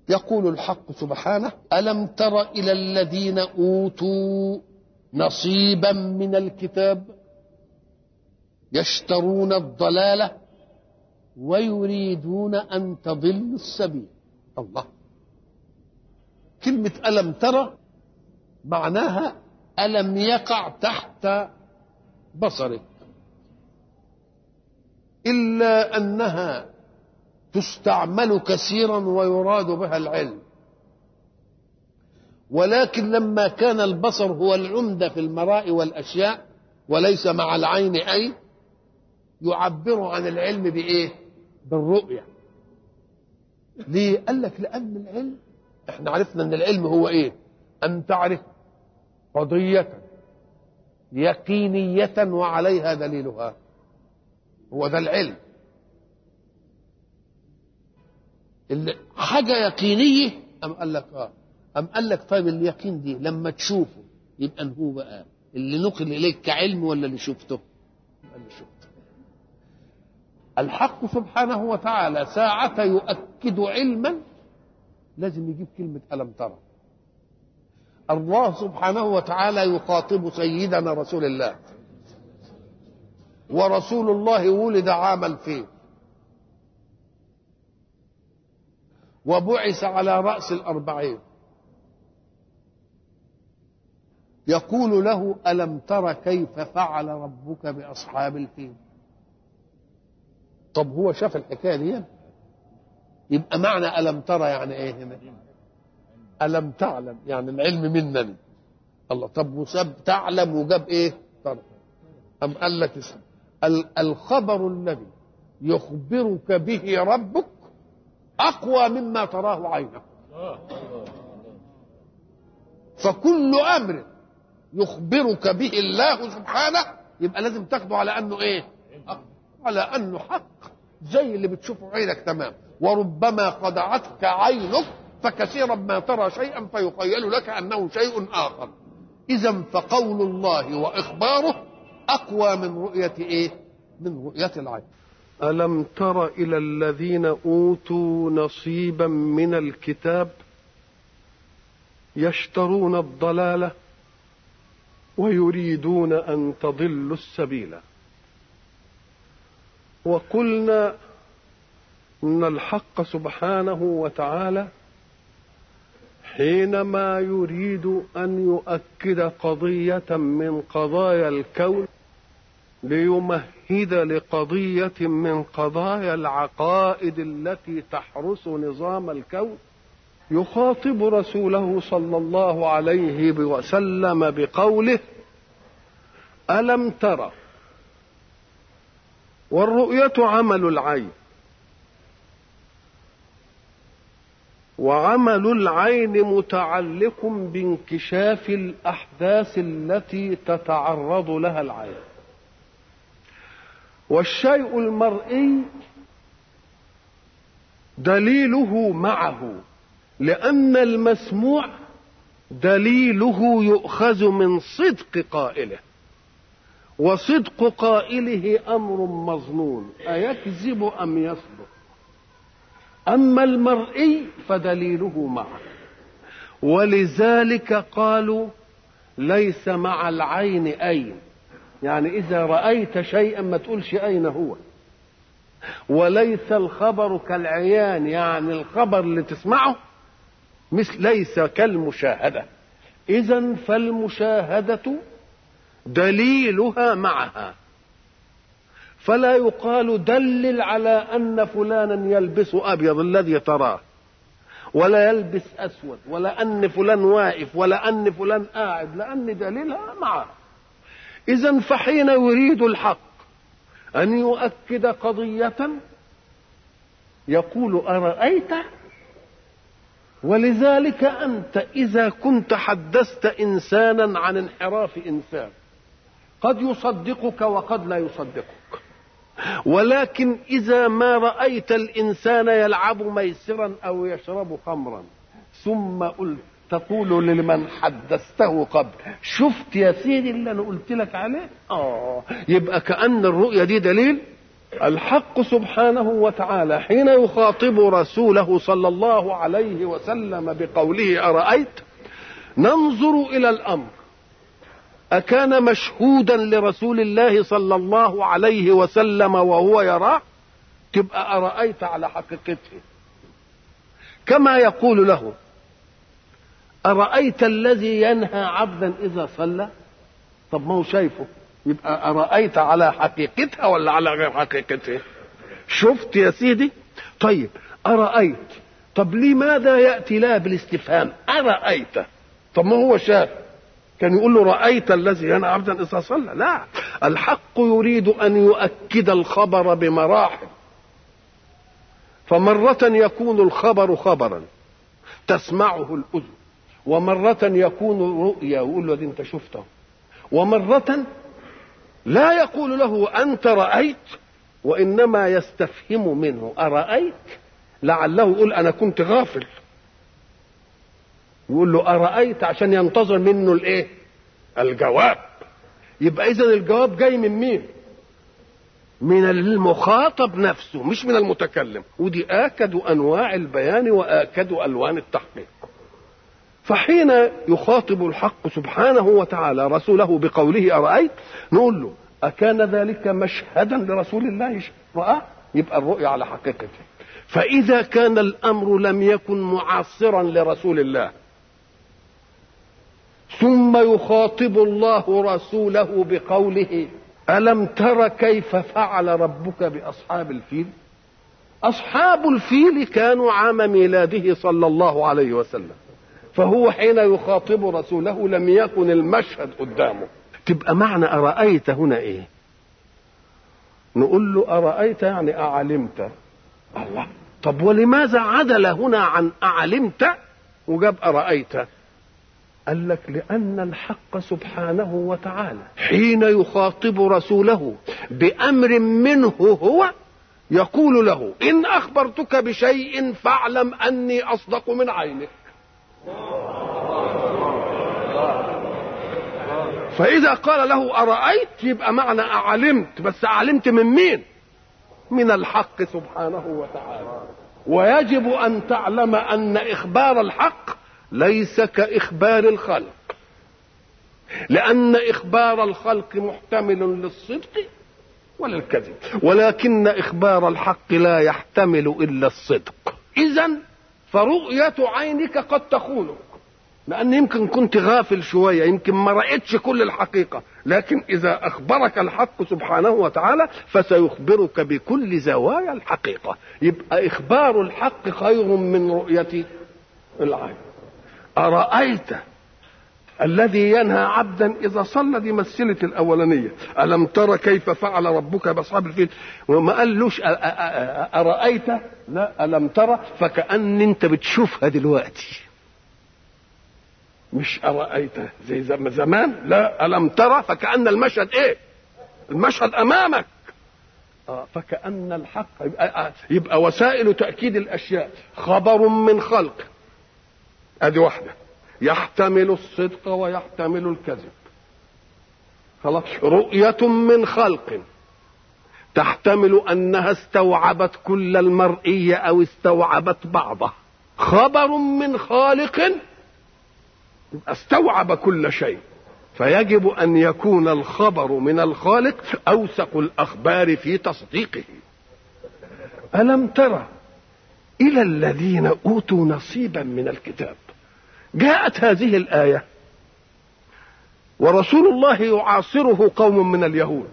يقول الحق سبحانه ألم تر إلى الذين أوتوا نصيبا من الكتاب يشترون الضلالة ويريدون أن تضلوا السبيل الله كلمة ألم ترى معناها ألم يقع تحت بصرك إلا أنها تستعمل كثيرا ويراد بها العلم ولكن لما كان البصر هو العمدة في المراء والأشياء وليس مع العين أي يعبر عن العلم بإيه بالرؤية ليه قال لك لأن العلم احنا عرفنا ان العلم هو ايه ان تعرف قضية يقينية وعليها دليلها هو ده العلم اللي حاجة يقينية أم قال لك اه أم قال لك طيب اليقين دي لما تشوفه يبقى هو بقى اللي نقل إليك كعلم ولا اللي شفته؟ يبقى اللي شفته الحق سبحانه وتعالى ساعة يؤكد علما لازم يجيب كلمة ألم ترى الله سبحانه وتعالى يخاطب سيدنا رسول الله ورسول الله ولد عام الفيل وبعث على رأس الأربعين يقول له ألم تر كيف فعل ربك بأصحاب الفيل طب هو شاف الحكاية دي يبقى معنى ألم ترى يعني إيه هنا ألم تعلم يعني العلم منني الله طب وساب تعلم وجاب إيه ترى أم قال لك اسم الخبر الذي يخبرك به ربك أقوى مما تراه عينك فكل أمر يخبرك به الله سبحانه يبقى لازم تاخده على أنه إيه على أنه حق زي اللي بتشوفه عينك تمام وربما خدعتك عينك فكثيرا ما ترى شيئا فيخيل لك أنه شيء آخر إذا فقول الله وإخباره أقوى من رؤية إيه من رؤية العين ألم تر إلى الذين أوتوا نصيبا من الكتاب يشترون الضلالة ويريدون أن تضلوا السبيل وقلنا ان الحق سبحانه وتعالى حينما يريد ان يؤكد قضيه من قضايا الكون ليمهد لقضيه من قضايا العقائد التي تحرس نظام الكون يخاطب رسوله صلى الله عليه وسلم بقوله الم ترى والرؤيه عمل العين وعمل العين متعلق بانكشاف الاحداث التي تتعرض لها العين والشيء المرئي دليله معه لان المسموع دليله يؤخذ من صدق قائله وصدق قائله امر مظنون ايكذب ام يصدق أما المرئي فدليله معه ولذلك قالوا ليس مع العين أين يعني إذا رأيت شيئا ما تقولش أين هو وليس الخبر كالعيان يعني الخبر اللي تسمعه مثل ليس كالمشاهدة إذا فالمشاهدة دليلها معها فلا يقال دلل على ان فلانا يلبس ابيض الذي تراه ولا يلبس اسود ولا ان فلان واقف ولا ان فلان قاعد لان دليلها معه اذا فحين يريد الحق ان يؤكد قضيه يقول ارايت ولذلك انت اذا كنت حدثت انسانا عن انحراف انسان قد يصدقك وقد لا يصدقك ولكن إذا ما رأيت الإنسان يلعب ميسرا أو يشرب خمرا ثم قلت تقول لمن حدثته قبل شفت يا سيدي اللي أنا قلت لك عليه آه يبقى كأن الرؤية دي دليل الحق سبحانه وتعالى حين يخاطب رسوله صلى الله عليه وسلم بقوله أرأيت ننظر إلى الأمر أكان مشهودا لرسول الله صلى الله عليه وسلم وهو يراه تبقى أرأيت على حقيقته كما يقول له أرأيت الذي ينهى عبدا إذا صلى طب ما هو شايفه يبقى أرأيت على حقيقتها ولا على غير حقيقتها شفت يا سيدي طيب أرأيت طب لماذا يأتي لا بالاستفهام أرأيت طب ما هو شاف كان يقول له رأيت الذي ينهى عبدا إذا صلى لا الحق يريد أن يؤكد الخبر بمراحل فمرة يكون الخبر خبرا تسمعه الأذن ومرة يكون رؤيا ويقول له دي انت شفته ومرة لا يقول له أنت رأيت وإنما يستفهم منه أرأيت لعله يقول أنا كنت غافل يقول له أرأيت عشان ينتظر منه الإيه الجواب يبقى إذا الجواب جاي من مين من المخاطب نفسه مش من المتكلم ودي آكد أنواع البيان وآكد ألوان التحقيق فحين يخاطب الحق سبحانه وتعالى رسوله بقوله أرأيت نقول له أكان ذلك مشهدا لرسول الله رأى يبقى الرؤيا على حقيقته فإذا كان الأمر لم يكن معاصرا لرسول الله ثم يخاطب الله رسوله بقوله ألم تر كيف فعل ربك بأصحاب الفيل أصحاب الفيل كانوا عام ميلاده صلى الله عليه وسلم فهو حين يخاطب رسوله لم يكن المشهد قدامه تبقى معنى أرأيت هنا إيه نقول له أرأيت يعني أعلمت الله طب ولماذا عدل هنا عن أعلمت وجاب أرأيت قال لك لأن الحق سبحانه وتعالى حين يخاطب رسوله بأمر منه هو يقول له إن أخبرتك بشيء فاعلم أني أصدق من عينك فإذا قال له أرأيت يبقى معنى أعلمت بس أعلمت من مين من الحق سبحانه وتعالى ويجب أن تعلم أن إخبار الحق ليس كإخبار الخلق لأن إخبار الخلق محتمل للصدق وللكذب ولكن إخبار الحق لا يحتمل إلا الصدق إذا فرؤية عينك قد تخونك لأن يمكن كنت غافل شوية يمكن ما رأيتش كل الحقيقة لكن إذا أخبرك الحق سبحانه وتعالى فسيخبرك بكل زوايا الحقيقة يبقى إخبار الحق خير من رؤية العين أرأيت الذي ينهى عبدا إذا صلى دي مسألة الأولانية ألم ترى كيف فعل ربك بأصحاب الفيل وما قالوش أرأيت لا ألم ترى فكأن أنت بتشوفها دلوقتي مش أرأيت زي زمان لا ألم ترى فكأن المشهد إيه المشهد أمامك آه فكأن الحق يبقى, يبقى وسائل تأكيد الأشياء خبر من خلق ادي واحده يحتمل الصدق ويحتمل الكذب خلاص رؤية من خلق تحتمل انها استوعبت كل المرئي او استوعبت بعضه خبر من خالق استوعب كل شيء فيجب ان يكون الخبر من الخالق اوثق الاخبار في تصديقه الم ترى الى الذين اوتوا نصيبا من الكتاب جاءت هذه الآية ورسول الله يعاصره قوم من اليهود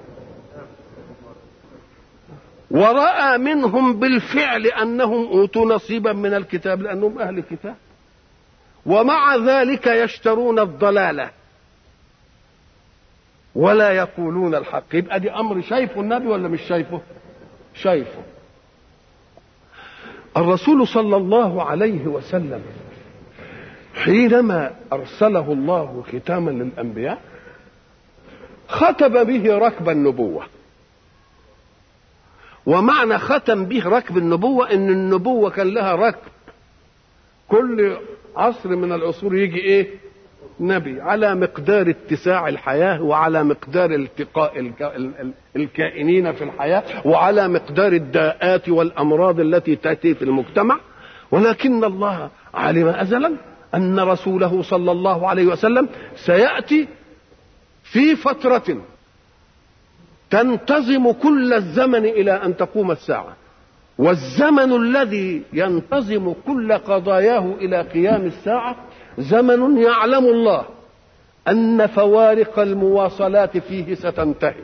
ورأى منهم بالفعل أنهم أوتوا نصيبا من الكتاب لأنهم أهل الكتاب ومع ذلك يشترون الضلالة ولا يقولون الحق يبقى دي أمر شايفه النبي ولا مش شايفه شايفه الرسول صلى الله عليه وسلم حينما ارسله الله ختاما للانبياء ختم به ركب النبوه ومعنى ختم به ركب النبوه ان النبوه كان لها ركب كل عصر من العصور يجي ايه نبي على مقدار اتساع الحياة وعلى مقدار التقاء الك- ال- ال- الكائنين في الحياة وعلى مقدار الداءات والأمراض التي تأتي في المجتمع ولكن الله علم أزلا أن رسوله صلى الله عليه وسلم سيأتي في فترة تنتظم كل الزمن إلى أن تقوم الساعة والزمن الذي ينتظم كل قضاياه الى قيام الساعه زمن يعلم الله ان فوارق المواصلات فيه ستنتهي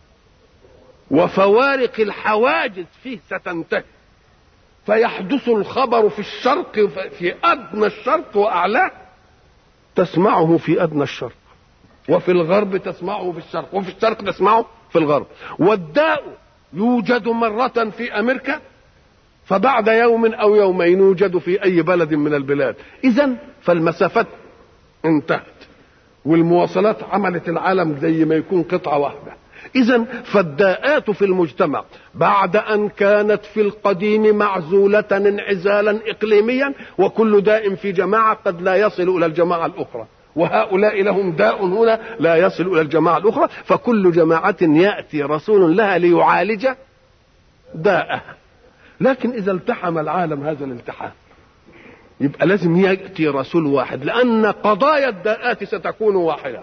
وفوارق الحواجز فيه ستنتهي فيحدث الخبر في الشرق في ادنى الشرق واعلاه تسمعه في ادنى الشرق وفي الغرب تسمعه في الشرق وفي الشرق تسمعه في الغرب والداء يوجد مرة في أمريكا فبعد يوم أو يومين يوجد في أي بلد من البلاد إذا فالمسافات انتهت والمواصلات عملت العالم زي ما يكون قطعة واحدة إذا فالداءات في المجتمع بعد أن كانت في القديم معزولة انعزالا إقليميا وكل داء في جماعة قد لا يصل إلى الجماعة الأخرى وهؤلاء لهم داء هنا لا يصل إلى الجماعة الأخرى فكل جماعة يأتي رسول لها ليعالج داءها لكن إذا التحم العالم هذا الالتحام يبقى لازم يأتي رسول واحد لأن قضايا الداءات ستكون واحدة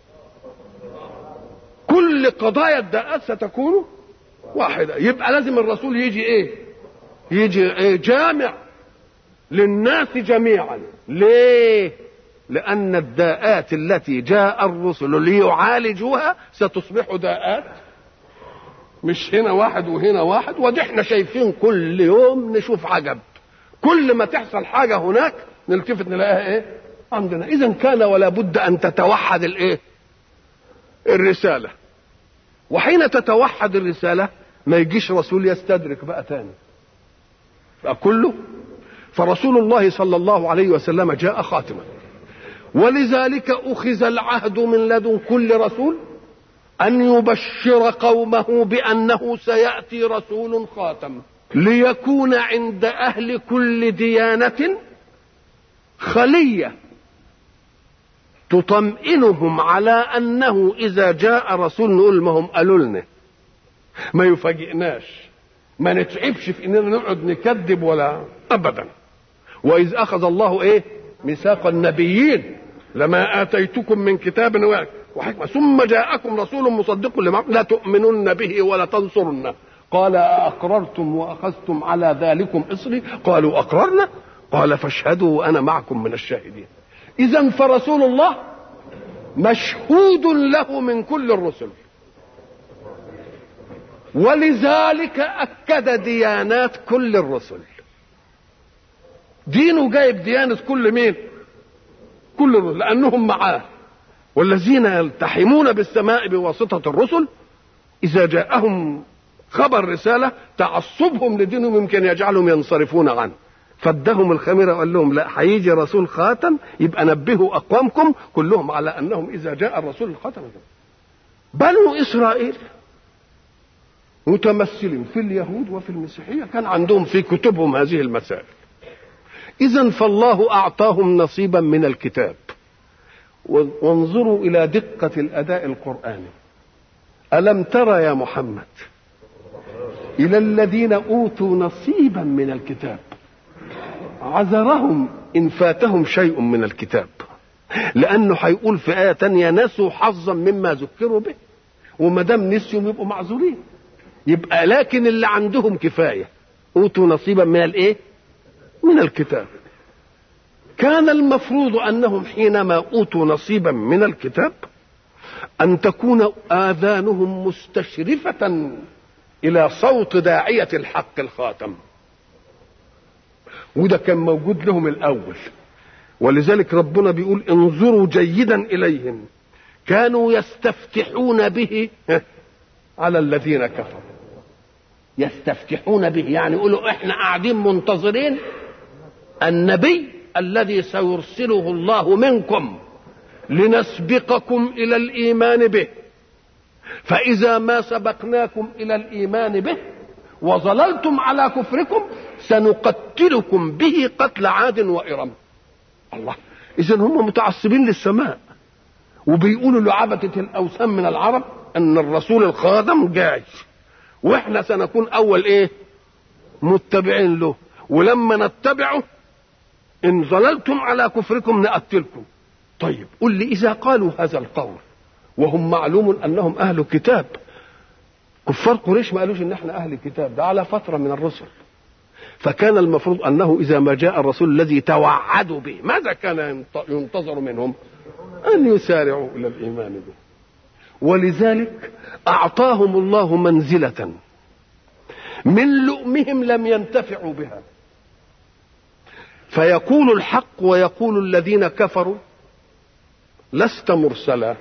كل قضايا الداءات ستكون واحدة يبقى لازم الرسول يجي ايه يجي ايه جامع للناس جميعا ليه لأن الداءات التي جاء الرسل ليعالجوها ستصبح داءات مش هنا واحد وهنا واحد ودي احنا شايفين كل يوم نشوف عجب كل ما تحصل حاجة هناك نلتفت نلاقيها ايه عندنا اذا كان ولا بد ان تتوحد الايه الرسالة وحين تتوحد الرسالة ما يجيش رسول يستدرك بقى تاني بقى كله فرسول الله صلى الله عليه وسلم جاء خاتما ولذلك أخذ العهد من لدن كل رسول أن يبشر قومه بأنه سيأتي رسول خاتم ليكون عند أهل كل ديانة خلية تطمئنهم على أنه إذا جاء رسول نقول ما هم قالوا لنا ما يفاجئناش ما نتعبش في اننا نقعد نكذب ولا ابدا واذ اخذ الله ايه ميثاق النبيين لما اتيتكم من كتاب وحكمه ثم جاءكم رسول مصدق لما لا تؤمنن به ولا تنصرنه قال أأقررتم وأخذتم على ذلكم إصري قالوا أقررنا قال فاشهدوا وأنا معكم من الشاهدين إذا فرسول الله مشهود له من كل الرسل ولذلك أكد ديانات كل الرسل دينه جايب ديانة كل مين كل الرسل لأنهم معاه والذين يلتحمون بالسماء بواسطة الرسل إذا جاءهم خبر رسالة تعصبهم لدينهم يمكن يجعلهم ينصرفون عنه فادهم الخميرة وقال لهم لا هيجي رسول خاتم يبقى نبهوا أقوامكم كلهم على أنهم إذا جاء الرسول الخاتم بنو إسرائيل متمثل في اليهود وفي المسيحية كان عندهم في كتبهم هذه المسائل إذا فالله أعطاهم نصيبا من الكتاب وانظروا إلى دقة الأداء القرآني ألم ترى يا محمد إلى الذين أوتوا نصيبا من الكتاب عذرهم إن فاتهم شيء من الكتاب لأنه هيقول في آية تانية نسوا حظا مما ذكروا به وما دام نسيوا يبقوا معذورين يبقى لكن اللي عندهم كفاية أوتوا نصيبا من الإيه؟ من الكتاب كان المفروض أنهم حينما أوتوا نصيبا من الكتاب أن تكون آذانهم مستشرفة الى صوت داعية الحق الخاتم وده كان موجود لهم الاول ولذلك ربنا بيقول انظروا جيدا اليهم كانوا يستفتحون به على الذين كفروا يستفتحون به يعني يقولوا احنا قاعدين منتظرين النبي الذي سيرسله الله منكم لنسبقكم الى الايمان به فإذا ما سبقناكم إلى الإيمان به وظللتم على كفركم سنقتلكم به قتل عاد وإرم الله إذا هم متعصبين للسماء وبيقولوا لعبدة الأوثان من العرب أن الرسول الخادم جاي وإحنا سنكون أول إيه متبعين له ولما نتبعه إن ظللتم على كفركم نقتلكم طيب قل لي إذا قالوا هذا القول وهم معلوم أنهم أهل كتاب كفار قريش ما قالوش إن إحنا أهل كتاب ده على فترة من الرسل فكان المفروض أنه إذا ما جاء الرسول الذي توعدوا به ماذا كان ينتظر منهم أن يسارعوا إلى الإيمان به ولذلك أعطاهم الله منزلة من لؤمهم لم ينتفعوا بها فيقول الحق ويقول الذين كفروا لست مرسلا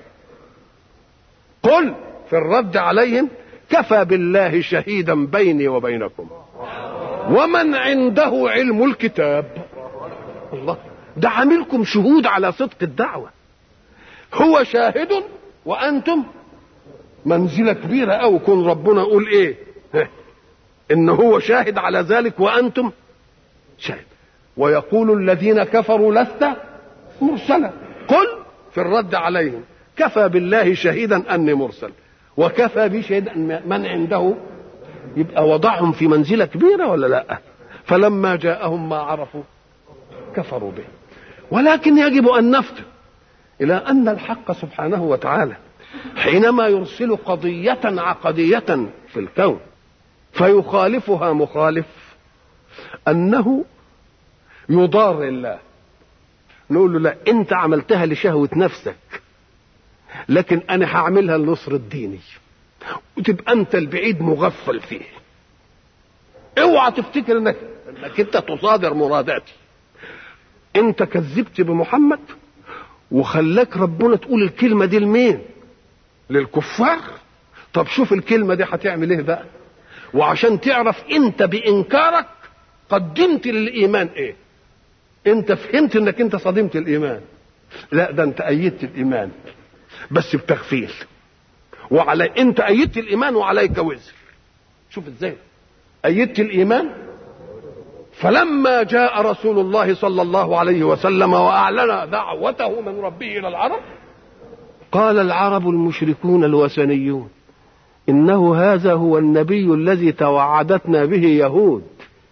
قل في الرد عليهم كفى بالله شهيدا بيني وبينكم ومن عنده علم الكتاب الله ده عاملكم شهود على صدق الدعوه هو شاهد وانتم منزله كبيره قوي كون ربنا يقول ايه ان هو شاهد على ذلك وانتم شاهد ويقول الذين كفروا لست مرسلا قل في الرد عليهم كفى بالله شهيدا اني مرسل وكفى بي شهيدا من عنده يبقى وضعهم في منزله كبيره ولا لا فلما جاءهم ما عرفوا كفروا به ولكن يجب ان نفتن الى ان الحق سبحانه وتعالى حينما يرسل قضيه عقديه في الكون فيخالفها مخالف انه يضار الله نقول له لا انت عملتها لشهوه نفسك لكن انا هعملها لنصر الديني وتبقى انت البعيد مغفل فيه اوعى تفتكر انك انك انت تصادر مراداتي انت كذبت بمحمد وخلاك ربنا تقول الكلمه دي لمين للكفار طب شوف الكلمه دي هتعمل ايه بقى وعشان تعرف انت بانكارك قدمت للايمان ايه انت فهمت انك انت صدمت الايمان لا ده انت ايدت الايمان بس بتغفيل وعلي انت ايدت الايمان وعليك وزر شوف ازاي ايدت الايمان فلما جاء رسول الله صلى الله عليه وسلم واعلن دعوته من ربه الى العرب قال العرب المشركون الوثنيون انه هذا هو النبي الذي توعدتنا به يهود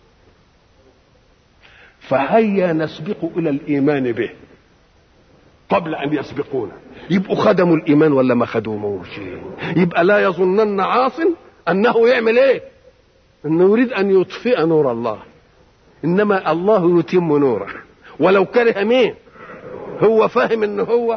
فهيا نسبق الى الايمان به قبل ان يسبقونا يبقوا خدموا الايمان ولا ما خدموش يبقى لا يظنن عاص انه يعمل ايه انه يريد ان يطفئ نور الله انما الله يتم نوره ولو كره مين هو فاهم ان هو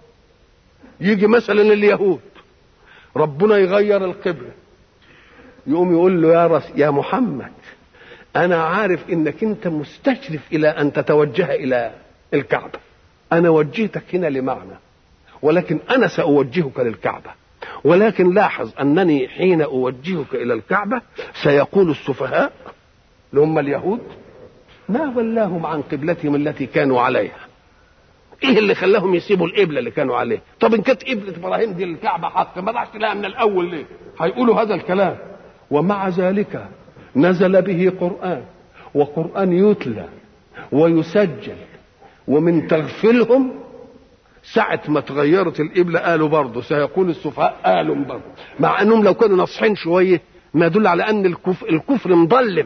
يجي مثلا اليهود ربنا يغير القبله يقوم يقول له يا رس يا محمد انا عارف انك انت مستشرف الى ان تتوجه الى الكعبه انا وجهتك هنا لمعنى ولكن انا ساوجهك للكعبه ولكن لاحظ انني حين اوجهك الى الكعبه سيقول السفهاء اللي هم اليهود ما ولاهم عن قبلتهم التي كانوا عليها ايه اللي خلاهم يسيبوا القبله اللي كانوا عليها طب ان كانت قبله ابراهيم دي الكعبه حق ما راحش لها من الاول ليه هيقولوا هذا الكلام ومع ذلك نزل به قران وقران يتلى ويسجل ومن تغفلهم ساعة ما تغيرت القبلة قالوا برضه سيقول السفهاء قالوا برضه مع انهم لو كانوا ناصحين شوية ما يدل على ان الكفر, الكفر مظلم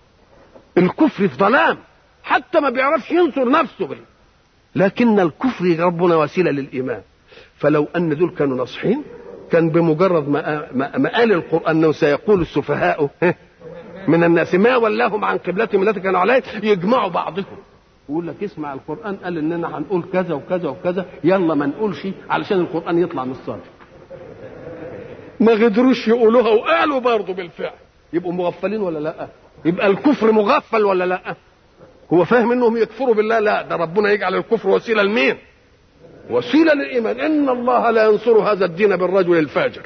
الكفر في ظلام حتى ما بيعرفش ينصر نفسه بل. لكن الكفر ربنا وسيلة للإيمان فلو أن دول كانوا ناصحين كان بمجرد ما, ما قال القرآن أنه سيقول السفهاء من الناس ما ولاهم عن قبلتهم التي كانوا عليها يجمعوا بعضهم يقول لك اسمع القرآن قال إننا هنقول كذا وكذا وكذا يلا ما نقولش علشان القرآن يطلع من الصادق ما قدروش يقولوها وقالوا برضه بالفعل يبقوا مغفلين ولا لا يبقى الكفر مغفل ولا لا هو فاهم انهم يكفروا بالله لا ده ربنا يجعل الكفر وسيله لمين وسيله للايمان ان الله لا ينصر هذا الدين بالرجل الفاجر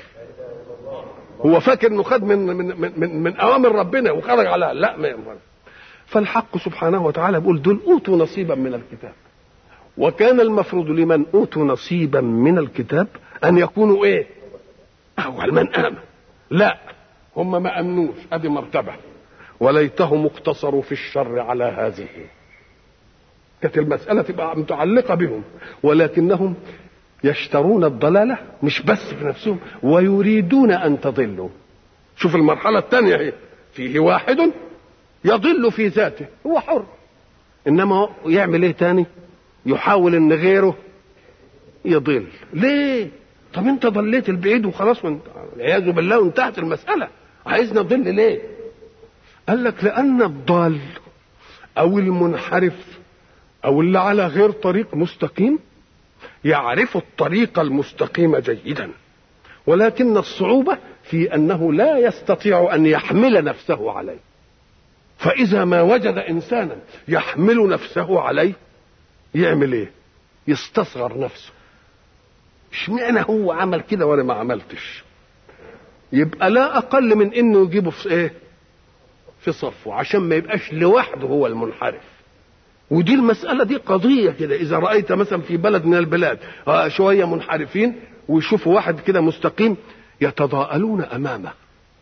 هو فاكر انه خد من من من, من, من اوامر ربنا وخرج على لا ما ينفع فالحق سبحانه وتعالى بيقول دول اوتوا نصيبا من الكتاب وكان المفروض لمن اوتوا نصيبا من الكتاب ان يكونوا ايه اول من امن لا هم ما امنوش ادي مرتبه وليتهم اقتصروا في الشر على هذه كانت المسألة تبقى متعلقة بهم ولكنهم يشترون الضلالة مش بس في نفسهم ويريدون أن تضلوا شوف المرحلة الثانية هي فيه واحد يضل في ذاته هو حر إنما يعمل إيه تاني يحاول إن غيره يضل ليه طب انت ضليت البعيد وخلاص وانت والعياذ بالله وانتهت المسألة عايزنا نضل ليه قال لك لأن الضال أو المنحرف أو اللي على غير طريق مستقيم يعرف الطريق المستقيم جيدا ولكن الصعوبة في أنه لا يستطيع أن يحمل نفسه عليه فإذا ما وجد إنسانا يحمل نفسه عليه يعمل إيه يستصغر نفسه اشمعنى هو عمل كده وانا ما عملتش يبقى لا اقل من انه يجيبه في ايه في صفه عشان ما يبقاش لوحده هو المنحرف ودي المسألة دي قضية كده إذا رأيت مثلا في بلد من البلاد آه شوية منحرفين ويشوفوا واحد كده مستقيم يتضاءلون أمامه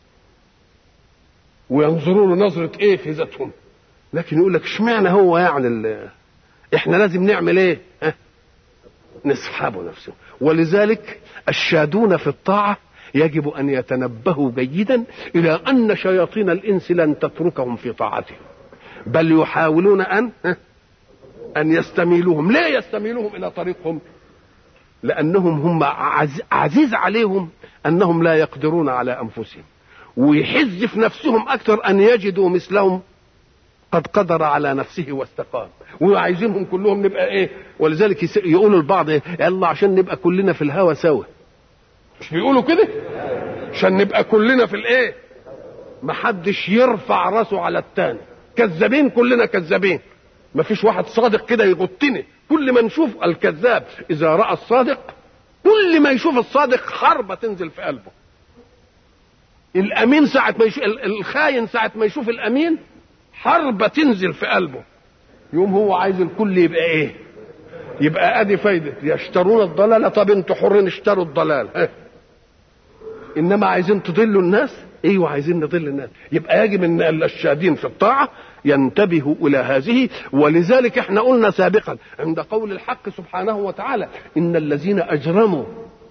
وينظروا له نظرة إيه في ذاتهم لكن يقول لك اشمعنى هو يعني ال- احنا لازم نعمل ايه؟ ها؟ نسحبه نفسه ولذلك الشادون في الطاعة يجب أن يتنبهوا جيدا إلى أن شياطين الإنس لن تتركهم في طاعتهم بل يحاولون أن أن يستميلوهم لا يستميلوهم إلى طريقهم لأنهم هم عز عزيز عليهم أنهم لا يقدرون على أنفسهم ويحز في نفسهم أكثر أن يجدوا مثلهم قد قدر على نفسه واستقام وعايزينهم كلهم نبقى ايه ولذلك يس- يقولوا البعض ايه يلا عشان نبقى كلنا في الهوى سوا مش بيقولوا كده عشان نبقى كلنا في الايه محدش يرفع راسه على التاني كذابين كلنا كذابين مفيش واحد صادق كده يغطني كل ما نشوف الكذاب اذا راى الصادق كل ما يشوف الصادق حربه تنزل في قلبه الامين ساعه ما يشوف الخاين ساعه ما يشوف الامين حربة تنزل في قلبه يوم هو عايز الكل يبقى ايه يبقى ادي فايدة يشترون الضلالة طب انتوا حرين اشتروا الضلال اه. انما عايزين تضلوا الناس ايوه عايزين نضل الناس يبقى يجب ان الشادين في الطاعة ينتبهوا الى هذه ولذلك احنا قلنا سابقا عند قول الحق سبحانه وتعالى ان الذين اجرموا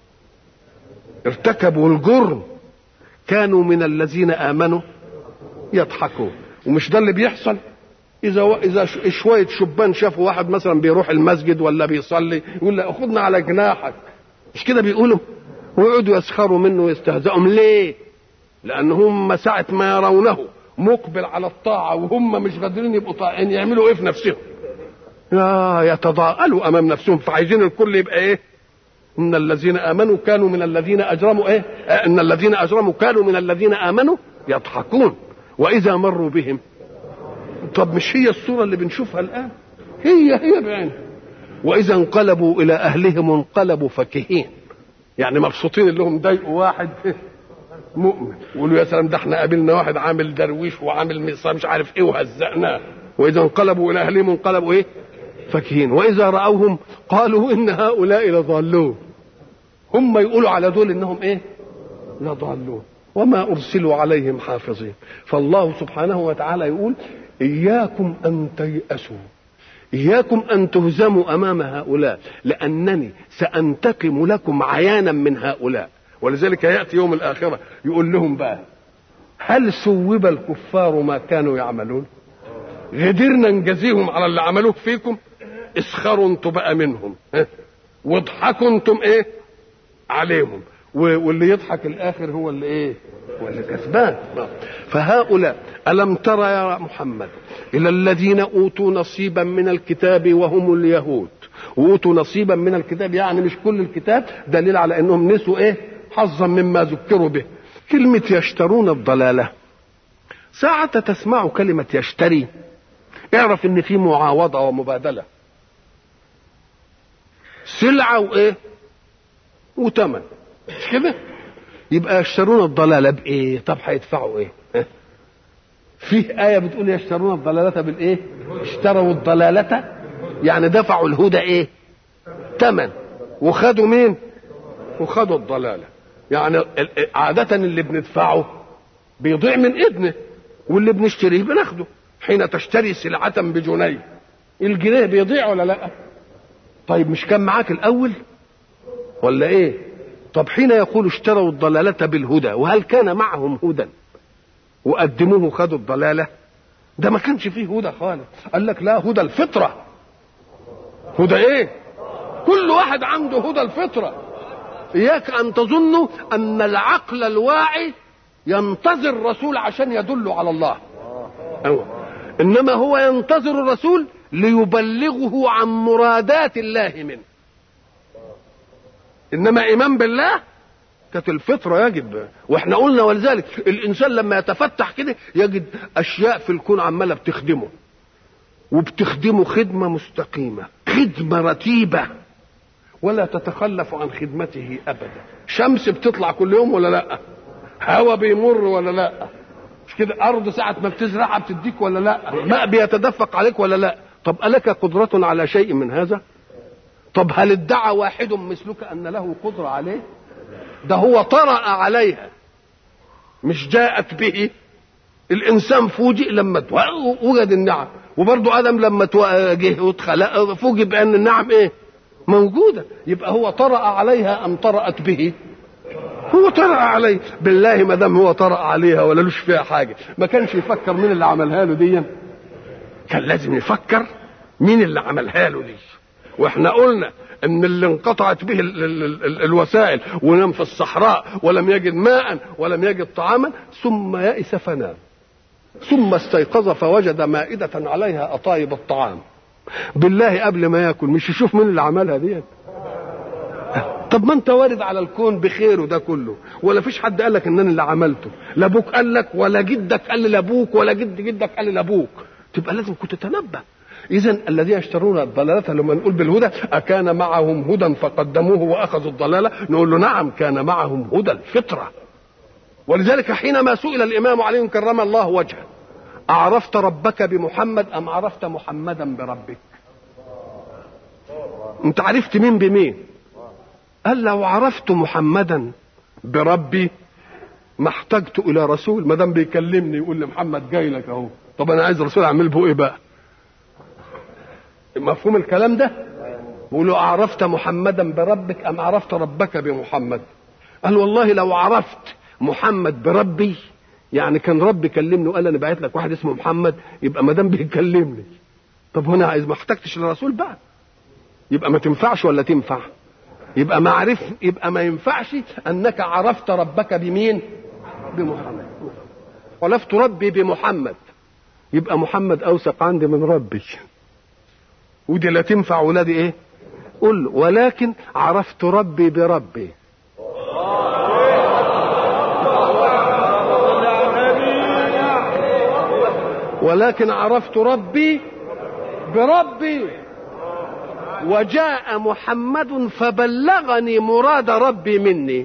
ارتكبوا الجرم كانوا من الذين امنوا يضحكون ومش ده اللي بيحصل اذا و... اذا ش... شويه شبان شافوا واحد مثلا بيروح المسجد ولا بيصلي يقول له خدنا على جناحك مش كده بيقولوا ويقعدوا يسخروا منه ويستهزئوا ليه لان هم ساعه ما يرونه مقبل على الطاعه وهم مش قادرين يبقوا طائعين يعملوا ايه في نفسهم يا يتضاءلوا امام نفسهم فعايزين الكل يبقى ايه ان الذين امنوا كانوا من الذين اجرموا ايه آه ان الذين اجرموا كانوا من الذين امنوا يضحكون واذا مروا بهم طب مش هي الصوره اللي بنشوفها الان هي هي بعينها واذا انقلبوا الى اهلهم انقلبوا فكهين يعني مبسوطين اللي هم ضايقوا واحد مؤمن يقولوا يا سلام ده احنا قابلنا واحد عامل درويش وعامل مصر مش عارف ايه وهزقناه واذا انقلبوا الى اهلهم انقلبوا ايه فكهين واذا راوهم قالوا ان هؤلاء لضالون هم يقولوا على دول انهم ايه لضالون وما ارسلوا عليهم حافظين فالله سبحانه وتعالى يقول اياكم ان تيأسوا اياكم ان تهزموا امام هؤلاء لانني سانتقم لكم عيانا من هؤلاء ولذلك ياتي يوم الاخره يقول لهم بقى هل ثوب الكفار ما كانوا يعملون قدرنا نجازيهم على اللي عملوه فيكم اسخروا انتم بقى منهم ها؟ واضحكوا انتم ايه عليهم واللي يضحك الاخر هو اللي ايه هو اللي كسبان فهؤلاء الم ترى يا محمد الى الذين اوتوا نصيبا من الكتاب وهم اليهود واوتوا نصيبا من الكتاب يعني مش كل الكتاب دليل على انهم نسوا ايه حظا مما ذكروا به كلمة يشترون الضلالة ساعة تسمع كلمة يشتري اعرف ان في معاوضة ومبادلة سلعة وايه وتمن مش كده يبقى يشترون الضلالة بايه طب هيدفعوا ايه فيه آية بتقول يشترون الضلالة بالايه اشتروا الضلالة يعني دفعوا الهدى ايه تمن وخدوا مين وخدوا الضلالة يعني عادة اللي بندفعه بيضيع من ايدنا واللي بنشتريه بناخده حين تشتري سلعة بجنيه الجنيه بيضيع ولا لا طيب مش كان معاك الاول ولا ايه طب حين يقول اشتروا الضلالة بالهدى وهل كان معهم هدى وقدموه خدوا الضلالة ده ما كانش فيه هدى خالص قال لك لا هدى الفطرة هدى ايه كل واحد عنده هدى الفطرة إياك أن تظنوا أن العقل الواعي ينتظر الرسول عشان يدل على الله أيوة. إنما هو ينتظر الرسول ليبلغه عن مرادات الله منه إنما إيمان بالله كانت الفطرة يجب واحنا قلنا ولذلك الإنسان لما يتفتح كده يجد أشياء في الكون عمالة بتخدمه وبتخدمه خدمة مستقيمة خدمة رتيبة ولا تتخلف عن خدمته أبدا شمس بتطلع كل يوم ولا لا هوا بيمر ولا لا مش كده أرض ساعة ما بتزرعها بتديك ولا لا ماء بيتدفق عليك ولا لا طب ألك قدرة على شيء من هذا طب هل ادعى واحد مثلك أن له قدرة عليه ده هو طرأ عليها مش جاءت به الانسان فوجئ لما وجد النعم وبرضه ادم لما جه واتخلق فوجئ بان النعم ايه موجوده يبقى هو طرأ عليها ام طرأت به هو طرأ عليه بالله ما دام هو طرأ عليها ولا لوش فيها حاجه ما كانش يفكر مين اللي عملها له دي كان لازم يفكر مين اللي عملها له دي واحنا قلنا ان اللي انقطعت به ال ال ال الوسائل ونام في الصحراء ولم يجد ماء ولم يجد طعاما ثم يئس فنام ثم استيقظ فوجد مائدة عليها أطايب الطعام بالله قبل ما ياكل مش يشوف مين اللي عملها ديت طب ما انت وارد على الكون بخيره ده كله ولا فيش حد قال لك ان انا اللي عملته لا ابوك قال لك ولا جدك قال لابوك ولا جد جدك قال لابوك تبقى لازم كنت تتنبه اذا الذين يشترون الضلاله لما نقول بالهدى اكان معهم هدى فقدموه واخذوا الضلاله نقول له نعم كان معهم هدى الفطره ولذلك حينما سئل الامام علي كرم الله وجهه اعرفت ربك بمحمد ام عرفت محمدا بربك انت عرفت مين بمين قال لو عرفت محمدا بربي ما احتجت الى رسول ما دام بيكلمني يقول لي محمد جاي لك اهو طب انا عايز رسول اعمل به ايه بقى مفهوم الكلام ده بيقولوا عرفت محمدا بربك ام عرفت ربك بمحمد قال والله لو عرفت محمد بربي يعني كان ربي كلمني وقال انا بعت لك واحد اسمه محمد يبقى ما دام بيكلمني طب هنا عايز ما احتجتش للرسول بقى يبقى ما تنفعش ولا تنفع يبقى ما عرف يبقى ما ينفعش انك عرفت ربك بمين بمحمد عرفت ربي بمحمد يبقى محمد اوثق عندي من ربي ودي لا تنفع ولادي ايه قل ولكن عرفت ربي بربي ولكن عرفت ربي بربي وجاء محمد فبلغني مراد ربي مني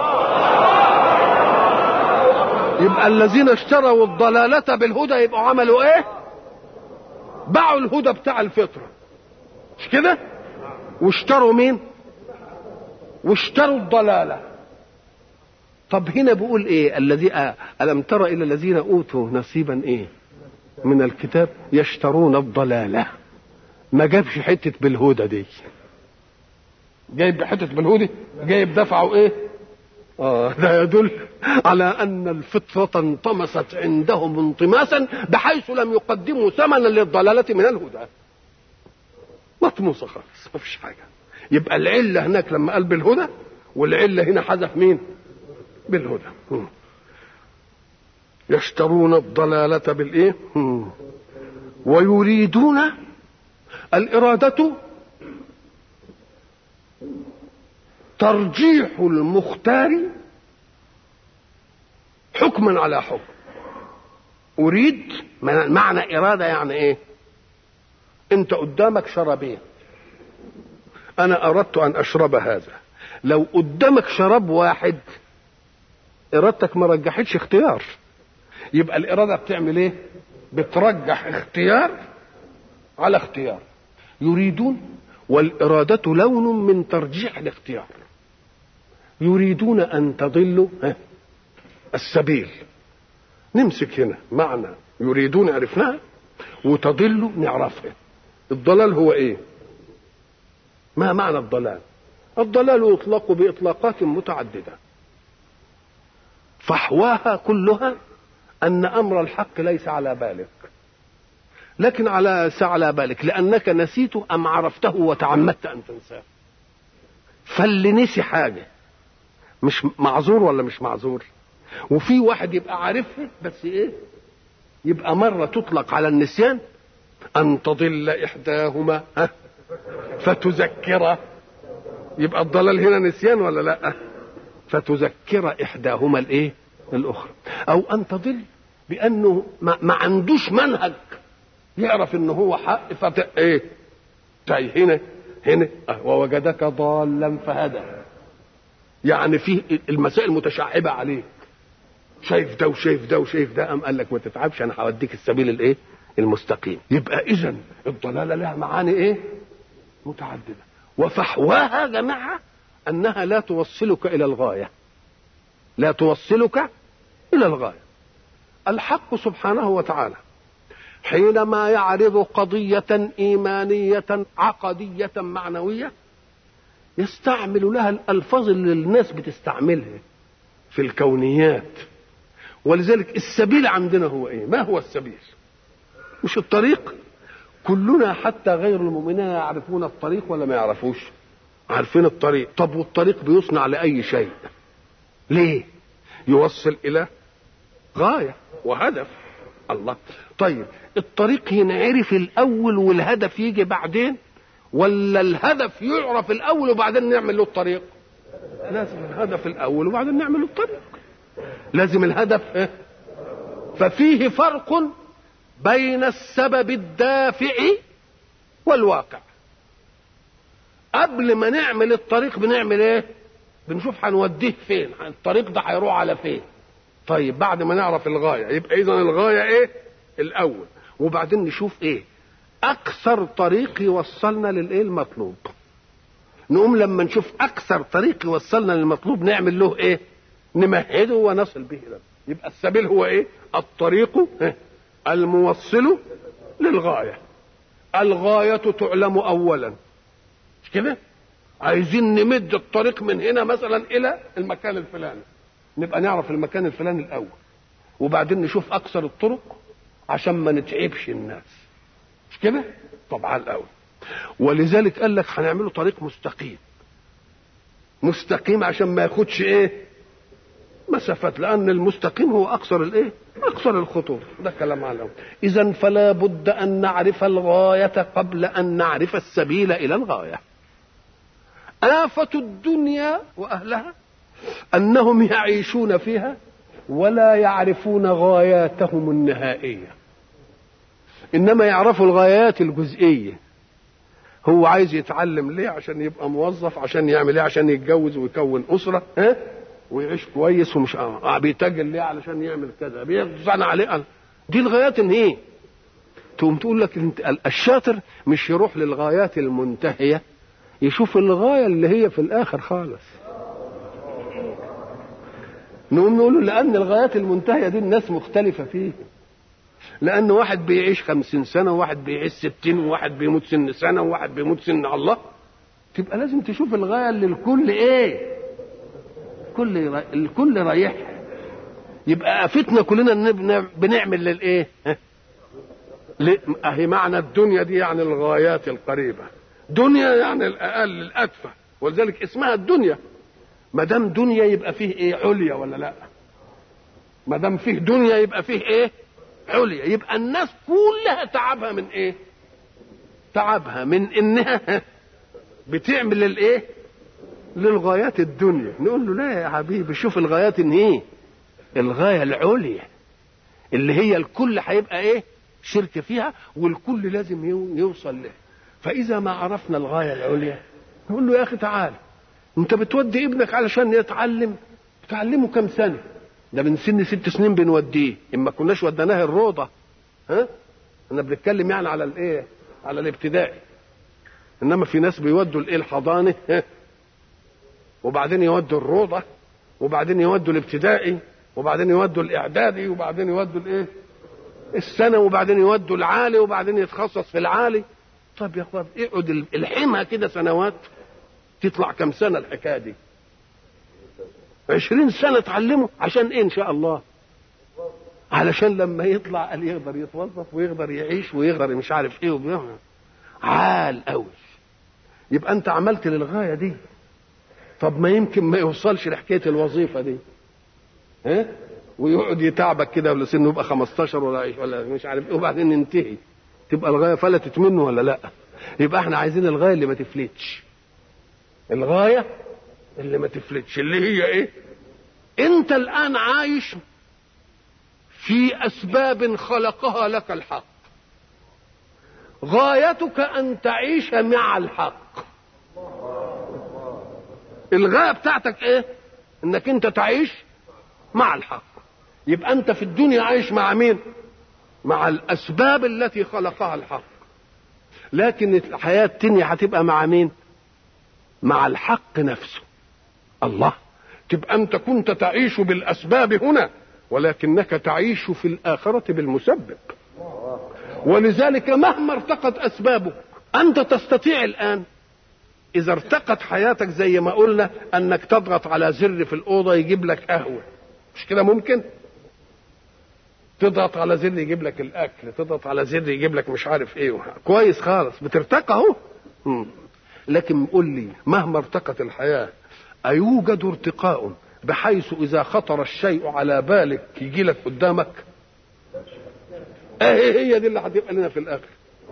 يبقى الذين اشتروا الضلالة بالهدى يبقوا عملوا ايه باعوا الهدى بتاع الفطرة مش كده واشتروا مين واشتروا الضلالة طب هنا بيقول ايه الذي آه ألم تر إلى الذين أوتوا نصيبا ايه من الكتاب يشترون الضلالة ما جابش حتة بالهدى دي جايب حتة بالهدى جايب دفعه ايه آه ده يدل على أن الفطرة انطمست عندهم انطماسا بحيث لم يقدموا ثمنا للضلالة من الهدى مطموسة خالص ما فيش حاجة يبقى العلة هناك لما قال بالهدى والعلة هنا حذف مين بالهدى هم. يشترون الضلالة بالإيه هم. ويريدون الإرادة ترجيح المختار حكما على حكم أريد معنى إرادة يعني إيه أنت قدامك شرابين أنا أردت أن أشرب هذا لو قدامك شراب واحد إرادتك ما رجحتش اختيار يبقى الإرادة بتعمل إيه بترجح اختيار على اختيار يريدون والإرادة لون من ترجيح الاختيار يريدون أن تضلوا السبيل نمسك هنا معنى يريدون عرفناها وتضلوا نعرفها الضلال هو ايه ما معنى الضلال الضلال يطلق باطلاقات متعدده فحواها كلها ان امر الحق ليس على بالك لكن على على بالك لانك نسيته ام عرفته وتعمدت ان تنساه فاللي نسي حاجه مش معذور ولا مش معذور وفي واحد يبقى عارفها بس ايه يبقى مره تطلق على النسيان ان تضل احداهما ها فتذكر يبقى الضلال هنا نسيان ولا لا فتذكر احداهما الايه الاخرى او ان تضل بانه ما, ما عندوش منهج يعرف ان هو حق فت ايه تاي هنا هنا ووجدك ضالا فهدى يعني في المسائل متشعبه عليك شايف ده وشايف ده وشايف ده قام قال لك ما تتعبش انا هوديك السبيل الايه المستقيم يبقى اذا الضلاله لها معاني ايه متعدده وفحواها جماعه انها لا توصلك الى الغايه لا توصلك الى الغايه الحق سبحانه وتعالى حينما يعرض قضيه ايمانيه عقديه معنويه يستعمل لها الالفاظ اللي الناس بتستعملها في الكونيات ولذلك السبيل عندنا هو ايه ما هو السبيل مش الطريق كلنا حتى غير المؤمنين يعرفون الطريق ولا ما يعرفوش عارفين الطريق طب والطريق بيصنع لأي شيء ليه يوصل إلى غاية وهدف الله طيب الطريق ينعرف الأول والهدف يجي بعدين ولا الهدف يعرف الأول وبعدين نعمل له الطريق لازم الهدف الأول وبعدين نعمل له الطريق لازم الهدف إيه؟ ففيه فرق بين السبب الدافع والواقع قبل ما نعمل الطريق بنعمل ايه بنشوف هنوديه فين الطريق ده هيروح على فين طيب بعد ما نعرف الغايه يبقى اذا الغايه ايه الاول وبعدين نشوف ايه اكثر طريق يوصلنا للايه المطلوب نقوم لما نشوف اكثر طريق يوصلنا للمطلوب نعمل له ايه نمهده ونصل به الى يبقى السبيل هو ايه الطريق إيه؟ الموصل للغايه الغايه تعلم اولا مش كده عايزين نمد الطريق من هنا مثلا الى المكان الفلاني نبقى نعرف المكان الفلاني الاول وبعدين نشوف اكثر الطرق عشان ما نتعبش الناس مش كده طبعا الاول ولذلك قال لك هنعمله طريق مستقيم مستقيم عشان ما ياخدش ايه مسافات لان المستقيم هو اقصر الايه اقصر الخطوط ده كلام على اذا فلا بد ان نعرف الغايه قبل ان نعرف السبيل الى الغايه آفة الدنيا وأهلها أنهم يعيشون فيها ولا يعرفون غاياتهم النهائية إنما يعرفوا الغايات الجزئية هو عايز يتعلم ليه عشان يبقى موظف عشان يعمل ايه عشان يتجوز ويكون أسرة ها ويعيش كويس ومش آه بيتاجر ليه علشان يعمل كذا بيصنع عليه دي الغايات ايه تقوم تقول لك الشاطر مش يروح للغايات المنتهيه يشوف الغايه اللي هي في الاخر خالص نقوم نقول له لان الغايات المنتهيه دي الناس مختلفه فيه لان واحد بيعيش خمسين سنه وواحد بيعيش ستين وواحد بيموت سن سنه وواحد بيموت سن الله تبقى لازم تشوف الغايه اللي الكل ايه كل الكل رايحها يبقى افتنا كلنا بنعمل للايه اهي معنى الدنيا دي يعني الغايات القريبه دنيا يعني الاقل الادفى ولذلك اسمها الدنيا ما دام دنيا يبقى فيه ايه عليا ولا لا ما دام فيه دنيا يبقى فيه ايه عليا يبقى الناس كلها تعبها من ايه تعبها من انها بتعمل الايه للغايات الدنيا نقول له لا يا حبيبي شوف الغايات ان ايه الغايه العليا اللي هي الكل هيبقى ايه شرك فيها والكل لازم يوصل لها فإذا ما عرفنا الغاية العليا نقول له يا أخي تعال أنت بتودي ابنك علشان يتعلم تعلمه كم سنة ده من سن ست سنين بنوديه إما كناش وديناه الروضة ها أنا بنتكلم يعني على الإيه على الابتدائي إنما في ناس بيودوا الإيه الحضانة ها وبعدين يودوا الروضة وبعدين يودوا الابتدائي وبعدين يودوا الإعدادي وبعدين يودوا الإيه السنة وبعدين يودوا العالي وبعدين يتخصص في العالي طب يا اخوان اقعد الحمها كده سنوات تطلع كم سنة الحكاية دي عشرين سنة تعلمه عشان ايه ان شاء الله علشان لما يطلع قال يقدر يتوظف ويقدر يعيش ويقدر مش عارف ايه وبيعمل عال قوي يبقى انت عملت للغايه دي طب ما يمكن ما يوصلش لحكايه الوظيفه دي ها ويقعد يتعبك كده ولا سنه يبقى 15 ولا ولا مش عارف ايه وبعدين ينتهي تبقى الغايه فلتت منه ولا لا يبقى احنا عايزين الغايه اللي ما تفلتش الغايه اللي ما تفلتش اللي هي ايه انت الان عايش في اسباب خلقها لك الحق غايتك ان تعيش مع الحق الغايه بتاعتك ايه انك انت تعيش مع الحق يبقى انت في الدنيا عايش مع مين مع الاسباب التي خلقها الحق لكن الحياه التانية هتبقى مع مين مع الحق نفسه الله تبقى انت كنت تعيش بالاسباب هنا ولكنك تعيش في الاخره بالمسبب ولذلك مهما ارتقت اسبابك انت تستطيع الان اذا ارتقت حياتك زي ما قلنا انك تضغط على زر في الاوضه يجيب لك قهوه مش كده ممكن تضغط على زر يجيب لك الاكل تضغط على زر يجيب لك مش عارف ايه كويس خالص بترتقى اهو لكن قول لي مهما ارتقت الحياه ايوجد ارتقاء بحيث اذا خطر الشيء على بالك يجي لك قدامك ايه هي دي اللي هتبقى لنا في الاخر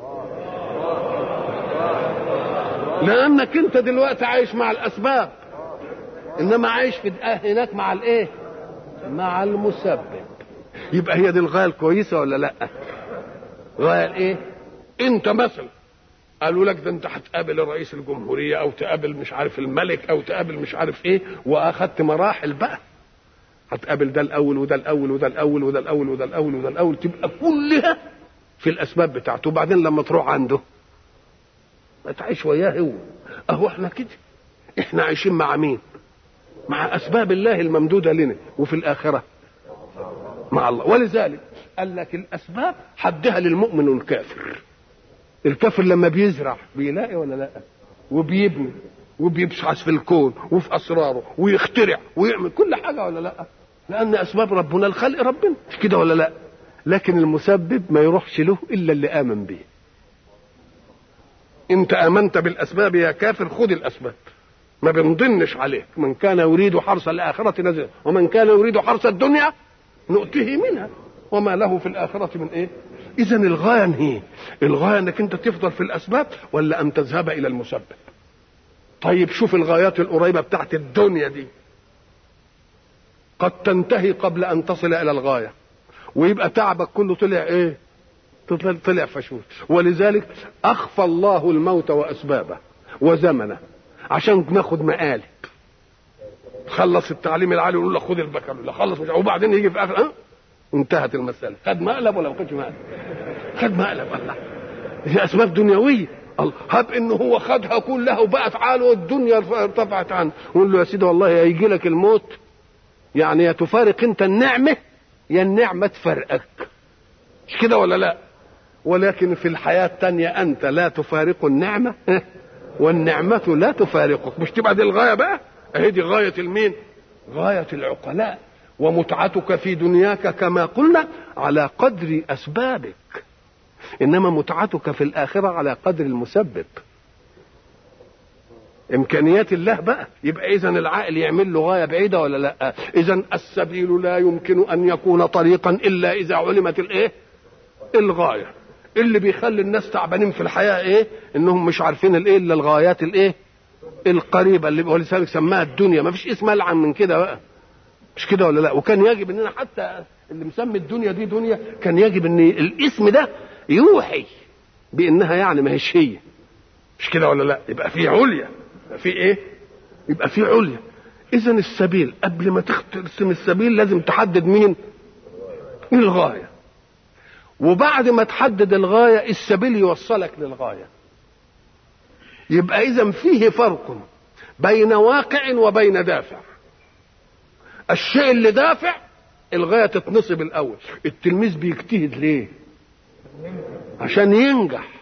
لانك انت دلوقتي عايش مع الاسباب انما عايش في هناك مع الايه مع المسبب يبقى هي دي الغايه الكويسه ولا لا غايه الايه انت مثلا قالوا لك ده انت هتقابل رئيس الجمهوريه او تقابل مش عارف الملك او تقابل مش عارف ايه واخدت مراحل بقى هتقابل ده الاول وده الاول وده الاول وده الاول وده الاول وده الاول تبقى كلها في الاسباب بتاعته وبعدين لما تروح عنده تعيش وياه هو اهو احنا كده احنا عايشين مع مين مع اسباب الله الممدوده لنا وفي الاخره مع الله ولذلك قال لك الاسباب حدها للمؤمن والكافر الكافر لما بيزرع بيلاقي ولا لا وبيبني وبيبحث في الكون وفي اسراره ويخترع ويعمل كل حاجه ولا لا لان اسباب ربنا الخلق ربنا مش كده ولا لا لكن المسبب ما يروحش له الا اللي امن به انت امنت بالاسباب يا كافر خذ الاسباب ما بنضنش عليك من كان يريد حرث الاخره نزل ومن كان يريد حرث الدنيا نؤته منها وما له في الاخره من ايه اذا الغايه هي الغايه انك انت تفضل في الاسباب ولا ان تذهب الى المسبب طيب شوف الغايات القريبه بتاعت الدنيا دي قد تنتهي قبل ان تصل الى الغايه ويبقى تعبك كله طلع ايه طلع, طلع فشوش ولذلك اخفى الله الموت واسبابه وزمنه عشان ناخد مقالب خلص التعليم العالي ويقول لك خد البكالوريوس خلص مش وبعدين يجي في اخر أه؟ انتهت المساله خد مقلب ولا ما خدش مقلب خد مقلب الله دي اسباب دنيويه الله هب انه هو خدها كلها وبقت عاله والدنيا ارتفعت عنه يقول له يا سيدي والله هيجي لك الموت يعني يا تفارق انت النعمه يا النعمه تفارقك مش كده ولا لا ولكن في الحياه الثانيه انت لا تفارق النعمه والنعمه لا تفارقك مش تبقى دي الغايه بقى اهي دي غايه المين غايه العقلاء ومتعتك في دنياك كما قلنا على قدر اسبابك انما متعتك في الاخره على قدر المسبب امكانيات الله بقى يبقى اذا العقل يعمل له غايه بعيده ولا لا اذا السبيل لا يمكن ان يكون طريقا الا اذا علمت الايه الغايه اللي بيخلي الناس تعبانين في الحياه ايه انهم مش عارفين الايه الا الغايات الايه القريبه اللي ولذلك سماها الدنيا ما فيش اسم العن من كده بقى مش كده ولا لا وكان يجب اننا حتى اللي مسمي الدنيا دي دنيا كان يجب ان الاسم ده يوحي بانها يعني ما هيش هي مش كده ولا لا يبقى في عليا يبقى في ايه يبقى في عليا اذا السبيل قبل ما ترسم السبيل لازم تحدد مين الغايه وبعد ما تحدد الغايه السبيل يوصلك للغايه يبقى اذا فيه فرق بين واقع وبين دافع الشيء اللي دافع الغايه تتنصب الاول التلميذ بيجتهد ليه عشان ينجح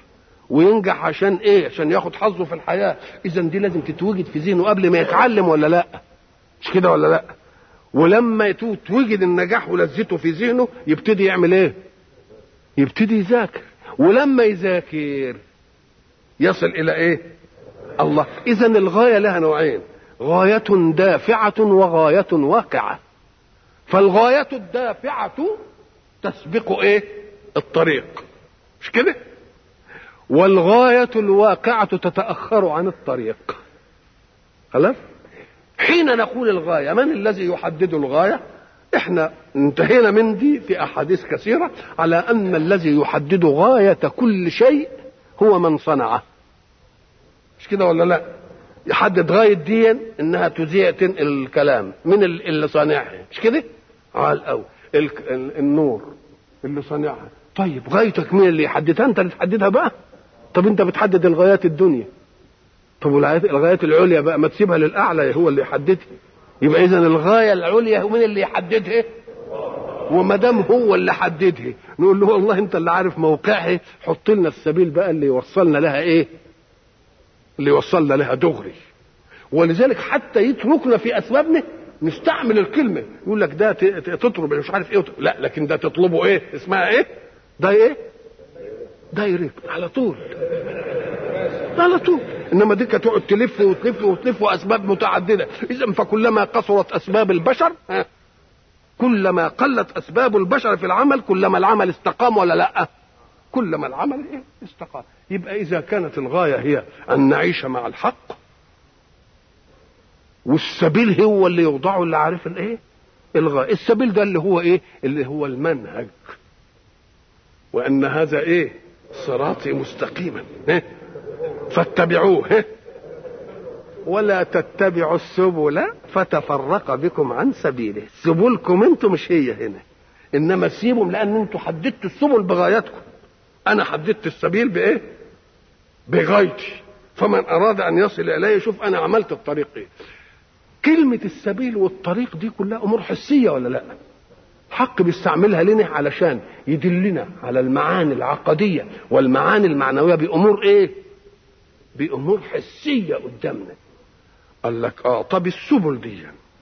وينجح عشان ايه عشان ياخد حظه في الحياه اذا دي لازم تتوجد في ذهنه قبل ما يتعلم ولا لا مش كده ولا لا ولما يتوجد النجاح ولذته في ذهنه يبتدي يعمل ايه يبتدي يذاكر ولما يذاكر يصل الى ايه الله اذا الغايه لها نوعين غايه دافعه وغايه واقعه فالغايه الدافعه تسبق ايه الطريق مش كده والغايه الواقعه تتاخر عن الطريق خلاص حين نقول الغايه من الذي يحدد الغايه احنا انتهينا من دي في احاديث كثيره على ان الذي يحدد غايه كل شيء هو من صنعه مش كده ولا لا يحدد غايه دي انها تذيع تنقل الكلام من اللي صانعها مش كده على الاول النور اللي صانعها طيب غايتك مين اللي يحددها انت اللي تحددها بقى طب انت بتحدد الغايات الدنيا طب والغايات العليا بقى ما تسيبها للاعلى هو اللي يحددها يبقى اذا الغايه العليا مين اللي يحددها وما دام هو اللي حددها نقول له والله انت اللي عارف موقعها حط لنا السبيل بقى اللي يوصلنا لها ايه اللي يوصلنا لها دغري ولذلك حتى يتركنا في اسبابنا نستعمل الكلمه يقول لك ده تطلب مش عارف ايه لا لكن ده تطلبه ايه اسمها ايه ده ايه دايركت على طول على طول انما دي تقعد تلف وتلف وتلف واسباب متعدده اذا فكلما قصرت اسباب البشر ها كلما قلت اسباب البشر في العمل كلما العمل استقام ولا لا كلما العمل ايه استقام يبقى اذا كانت الغايه هي ان نعيش مع الحق والسبيل هو اللي يوضعه اللي عارف الايه الغايه السبيل ده اللي هو ايه اللي هو المنهج وان هذا ايه صراطي مستقيما إيه؟ فاتبعوه إيه؟ ولا تتبعوا السبل فتفرق بكم عن سبيله سبلكم انتم مش هي هنا انما سيبهم لان انتم حددتوا السبل بغايتكم انا حددت السبيل بايه بغايتي فمن اراد ان يصل الي شوف انا عملت الطريق ايه كلمة السبيل والطريق دي كلها أمور حسية ولا لا؟ حق بيستعملها لنا علشان يدلنا على المعاني العقدية والمعاني المعنوية بأمور إيه؟ بأمور حسية قدامنا. قال لك آه طب السبل دي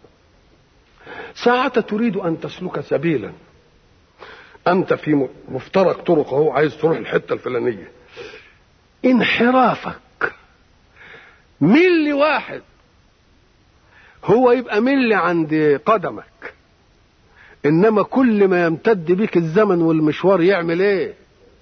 ساعة تريد أن تسلك سبيلا أنت في مفترق طرق أهو عايز تروح الحتة الفلانية انحرافك ملي واحد هو يبقى ملي عند قدمك انما كل ما يمتد بك الزمن والمشوار يعمل ايه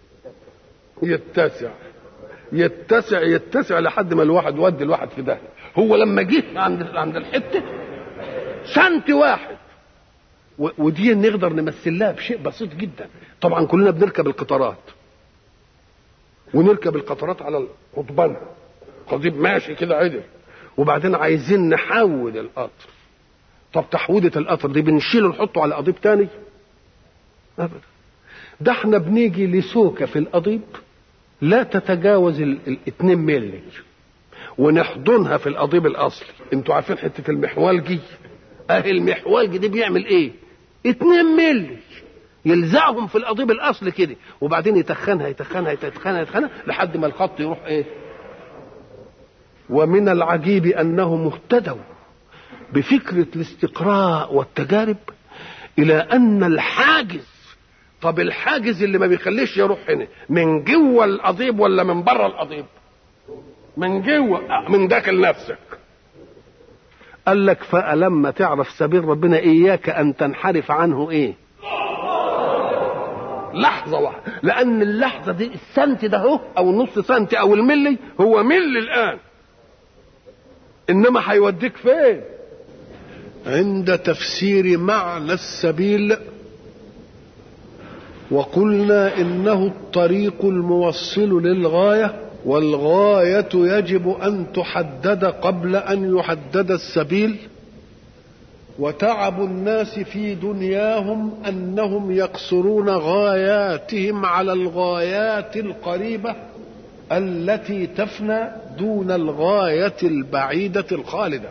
يتسع يتسع يتسع لحد ما الواحد ودي الواحد في ده هو لما جه عند عند الحته سنت واحد ودي نقدر نمثل لها بشيء بسيط جدا طبعا كلنا بنركب القطارات ونركب القطارات على القضبان قضيب ماشي كده عدل وبعدين عايزين نحود القطر طب تحويدة القطر دي بنشيله نحطه على قضيب تاني ابدا ده احنا بنيجي لسوكة في القضيب لا تتجاوز الاتنين ملي ونحضنها في القضيب الاصلي انتوا عارفين حتة المحوالجي اهي المحوالجي دي بيعمل ايه اتنين ملي يلزعهم في القضيب الاصلي كده وبعدين يتخنها يتخنها يتخنها يتخنها لحد ما الخط يروح ايه ومن العجيب انهم اهتدوا بفكره الاستقراء والتجارب الى ان الحاجز طب الحاجز اللي ما بيخليش يروح هنا من جوه القضيب ولا من بره القضيب من جوه من داخل نفسك قال لك فلما تعرف سبيل ربنا اياك ان تنحرف عنه ايه لحظه واحده لان اللحظه دي السنت ده اهو او النص سنت او الملي هو ملي الان انما هيوديك فين عند تفسير معنى السبيل وقلنا انه الطريق الموصل للغايه والغايه يجب ان تحدد قبل ان يحدد السبيل وتعب الناس في دنياهم انهم يقصرون غاياتهم على الغايات القريبه التي تفنى دون الغايه البعيده الخالده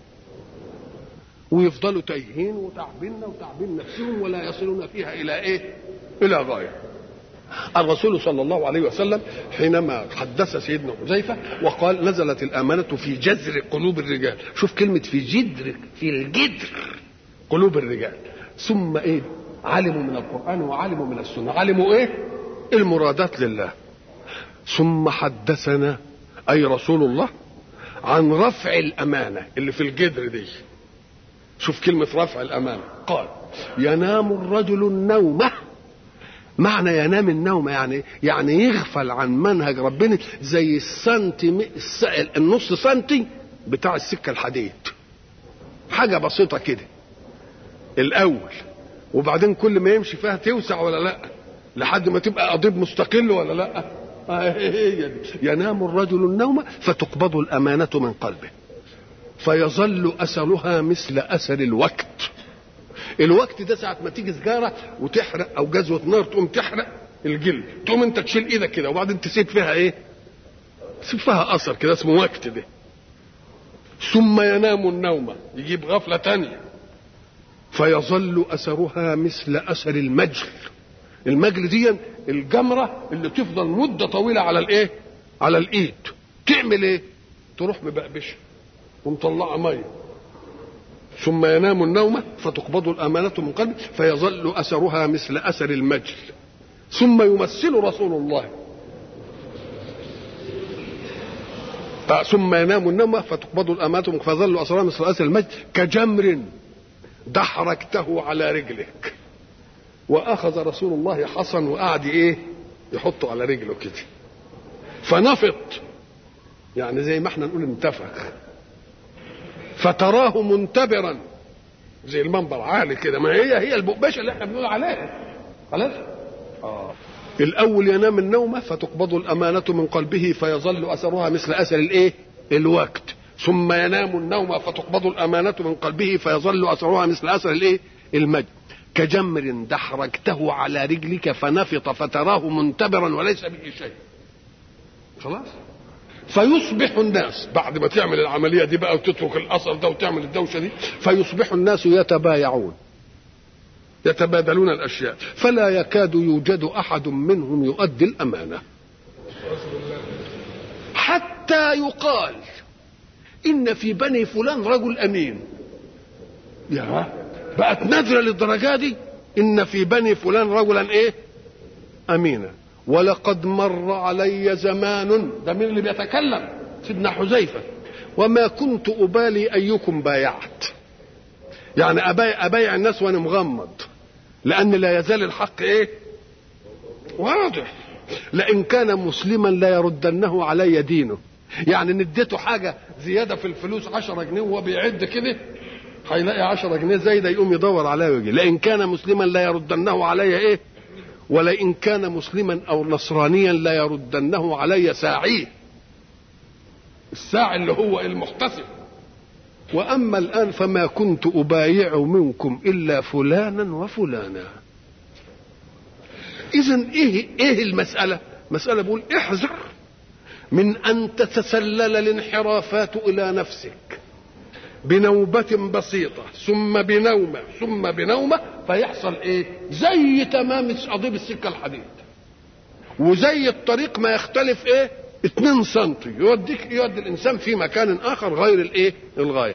ويفضلوا تايهين وتعبين وتعبين نفسهم ولا يصلون فيها الى ايه الى غايه الرسول صلى الله عليه وسلم حينما حدث سيدنا حذيفة وقال نزلت الأمانة في جذر قلوب الرجال شوف كلمة في جذر في الجذر قلوب الرجال ثم ايه علموا من القرآن وعلموا من السنة علموا ايه المرادات لله ثم حدثنا أي رسول الله عن رفع الأمانة اللي في الجدر دي شوف كلمة رفع الأمانة قال ينام الرجل النومة معنى ينام النوم يعني يعني يغفل عن منهج ربنا زي السنتي النص سنتي بتاع السكة الحديد حاجة بسيطة كده الأول وبعدين كل ما يمشي فيها توسع ولا لا لحد ما تبقى قضيب مستقل ولا لا هي دي. ينام الرجل النوم فتقبض الأمانة من قلبه فيظل أثرها مثل أثر الوقت الوقت ده ساعة ما تيجي سجارة وتحرق أو جزوة نار تقوم تحرق الجلد تقوم أنت تشيل إيدك كده وبعدين تسيب فيها إيه؟ تسيب فيها أثر كده اسمه وقت ده ثم ينام النوم يجيب غفلة تانية فيظل أثرها مثل أثر المجل المجل دي الجمرة اللي تفضل مدة طويلة على الإيه؟ على الإيد تعمل إيه؟ تروح مبقبشة ومطلعة مية ثم ينام النوم فتقبض الأمانة من قلبه فيظل أثرها مثل أثر المجل ثم يمثل رسول الله ثم ينام النوم فتقبض الأمانة من فيظل أثرها مثل أثر المجل كجمر دحرجته على رجلك واخذ رسول الله حصن وقعد ايه يحطه على رجله كده فنفط يعني زي ما احنا نقول انتفخ فتراه منتبرا زي المنبر عالي كده ما هي هي البقبشه اللي احنا بنقول عليها خلاص اه الاول ينام النوم فتقبض الامانه من قلبه فيظل اثرها مثل اثر الايه الوقت ثم ينام النوم فتقبض الأمانة من قلبه فيظل أثرها مثل أثر الإيه؟ المجد كجمر دحرجته على رجلك فنفط فتراه منتبرا وليس به شيء خلاص فيصبح الناس بعد ما تعمل العملية دي بقى وتترك الأثر ده وتعمل الدوشة دي فيصبح الناس يتبايعون يتبادلون الأشياء فلا يكاد يوجد أحد منهم يؤدي الأمانة حتى يقال ان في بني فلان رجل امين يا بقت نادره للدرجه دي ان في بني فلان رجلا ايه امينا ولقد مر علي زمان ده مين اللي بيتكلم سيدنا حذيفه وما كنت ابالي ايكم بايعت يعني أبايع, ابايع الناس وانا مغمض لان لا يزال الحق ايه واضح لئن كان مسلما لا يردنه علي دينه يعني نديته حاجة زيادة في الفلوس عشرة جنيه وهو بيعد كده هيلاقي عشرة جنيه زايدة يقوم يدور عليها ويجي لئن كان مسلما لا يردنه علي ايه ولئن كان مسلما او نصرانيا لا يردنه علي ساعيه الساعي اللي هو المحتسب واما الان فما كنت ابايع منكم الا فلانا وفلانا اذا ايه ايه المساله مساله بقول احذر من ان تتسلل الانحرافات الى نفسك بنوبة بسيطة ثم بنومة ثم بنومة فيحصل ايه زي تمام قضيب السكة الحديد وزي الطريق ما يختلف ايه 2 سم يوديك يودي الانسان في مكان اخر غير الايه الغاية